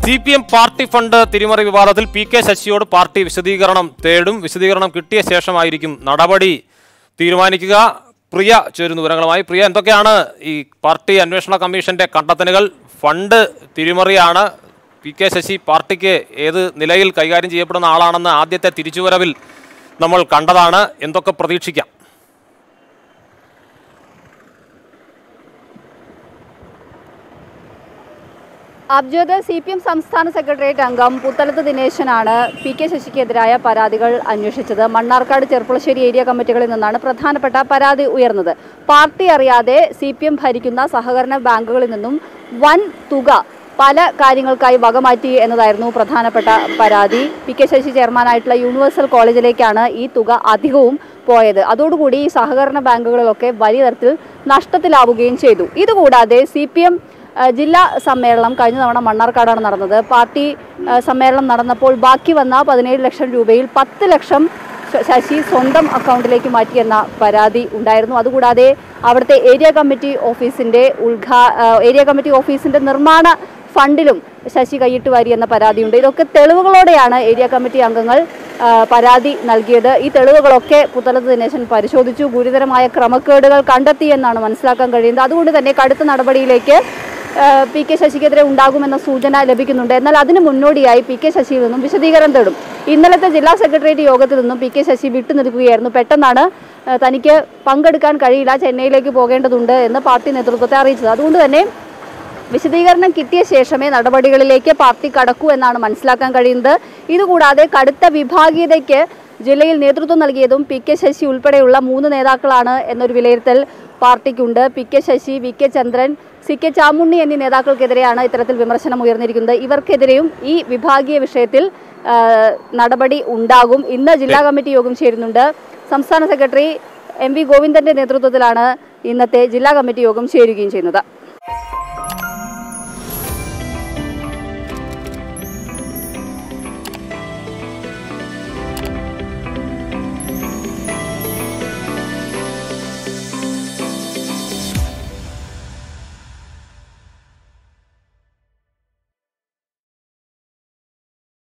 C P M party fund തിരിമറി വിവാദത്തിൽ P K ശശിയോട് party വിശദീകരണം തേടും വിശദീകരണം കിട്ടിയ ശേഷമായിരിക്കും നടപടി തീരുമാനിക്കുക പ്രിയ ചേരുന്ന വിവരങ്ങളുമായി പ്രിയ എന്തൊക്കെയാണ് ഈ പാർട്ടി അന്വേഷണ കമ്മീഷന്റെ കണ്ടെത്തലുകൾ ഫണ്ട് തിരിമറിയാണ് പി കെ ശശി പാർട്ടിക്ക് ഏത് നിലയിൽ കൈകാര്യം ചെയ്യപ്പെടുന്ന ആളാണെന്ന് ആദ്യത്തെ തിരിച്ചുവരവിൽ നമ്മൾ കണ്ടതാണ് എന്തൊക്കെ പ്രതീക്ഷിക്കാം അബ്ജോദ് സി പി എം സംസ്ഥാന സെക്രട്ടേറിയറ്റ് അംഗം പുത്തലത്ത് ദിനേശനാണ് പി കെ ശശിക്കെതിരായ പരാതികൾ അന്വേഷിച്ചത് മണ്ണാർക്കാട് ചെർപ്പുളശ്ശേരി ഏരിയ കമ്മിറ്റികളിൽ നിന്നാണ് പ്രധാനപ്പെട്ട പരാതി ഉയർന്നത് പാർട്ടി അറിയാതെ സി പി എം ഭരിക്കുന്ന സഹകരണ ബാങ്കുകളിൽ നിന്നും വൻ തുക പല കാര്യങ്ങൾക്കായി വകമാറ്റി എന്നതായിരുന്നു പ്രധാനപ്പെട്ട പരാതി പി കെ ശശി ചെയർമാനായിട്ടുള്ള യൂണിവേഴ്സൽ കോളേജിലേക്കാണ് ഈ തുക അധികവും പോയത് അതോടുകൂടി ഈ സഹകരണ ബാങ്കുകളിലൊക്കെ വലിയ തരത്തിൽ നഷ്ടത്തിലാവുകയും ചെയ്തു ഇതുകൂടാതെ സി പി എം ഏഹ് ജില്ലാ സമ്മേളനം കഴിഞ്ഞ തവണ മണ്ണാർക്കാടാണ് നടന്നത് പാർട്ടി ഏഹ് സമ്മേളനം നടന്നപ്പോൾ ബാക്കി വന്ന പതിനേഴ് ലക്ഷം രൂപയിൽ പത്ത് ലക്ഷം ശ- ശശി സ്വന്തം അക്കൗണ്ടിലേക്ക് മാറ്റിയെന്ന പരാതി ഉണ്ടായിരുന്നു അതുകൂടാതെ അവിടുത്തെ ഏരിയ കമ്മിറ്റി ഓഫീസിന്റെ ഉദ്ഘാ ഏഹ് ഏരിയ കമ്മിറ്റി ഓഫീസിന്റെ നിർമ്മാണ ഫണ്ടിലും ശശി കൈയിട്ട് വാരി എന്ന പരാതിയുണ്ട് ഇതൊക്കെ തെളിവുകളോടെയാണ് ഏരിയ കമ്മിറ്റി അംഗങ്ങൾ ആ, പരാതി നൽകിയത് ഈ തെളിവുകളൊക്കെ പുത്തലത്ത് ദിനേശൻ പരിശോധിച്ചു ഗുരുതരമായ ക്രമക്കേടുകൾ കണ്ടെത്തി എന്നാണ് മനസ്സിലാക്കാൻ കഴിയുന്നത് അതുകൊണ്ട് തന്നെ കടുത്ത നടപടിയിലേക്ക് ആ, പി കെ ശശിക്കെതിരെ ഉണ്ടാകുമെന്ന സൂചന ലഭിക്കുന്നുണ്ട് എന്നാൽ അതിന് മുന്നോടിയായി പി കെ ശശിയിൽ നിന്നും വിശദീകരണം തേടും ഇന്നലത്തെ ജില്ലാ സെക്രട്ടേറിയറ്റ് യോഗത്തിൽ നിന്നും പി കെ ശശി വിട്ടുനിൽക്കുകയായിരുന്നു പെട്ടെന്നാണ് ആ, തനിക്ക് പങ്കെടുക്കാൻ കഴിയില്ല ചെന്നൈയിലേക്ക് പോകേണ്ടതുണ്ട് എന്ന് പാർട്ടി നേതൃത്വത്തെ അറിയിച്ചത് അതുകൊണ്ട് തന്നെ വിശദീകരണം കിട്ടിയ ശേഷമേ നടപടികളിലേക്ക് പാർട്ടി കടക്കൂ എന്നാണ് മനസ്സിലാക്കാൻ കഴിയുന്നത് ഇതുകൂടാതെ കടുത്ത വിഭാഗീയതയ്ക്ക് ജില്ലയിൽ നേതൃത്വം നൽകിയതും പി കെ ശശി ഉൾപ്പെടെയുള്ള മൂന്ന് നേതാക്കളാണ് എന്നൊരു വിലയിരുത്തൽ പാർട്ടിക്കുണ്ട് P K Sasi V K Chandran C K Chamunni എന്നീ നേതാക്കൾക്കെതിരെയാണ് ഇത്തരത്തിൽ വിമർശനം ഉയർന്നിരിക്കുന്നത് ഇവർക്കെതിരെയും ഈ വിഭാഗീയ വിഷയത്തിൽ ആ, നടപടി ഉണ്ടാകും ഇന്ന് ജില്ലാ കമ്മിറ്റി യോഗം ചേരുന്നുണ്ട് സംസ്ഥാന സെക്രട്ടറി എം വി ഗോവിന്ദന്റെ നേതൃത്വത്തിലാണ് ഇന്നത്തെ ജില്ലാ കമ്മിറ്റി യോഗം ചേരുകയും ചെയ്യുന്നത്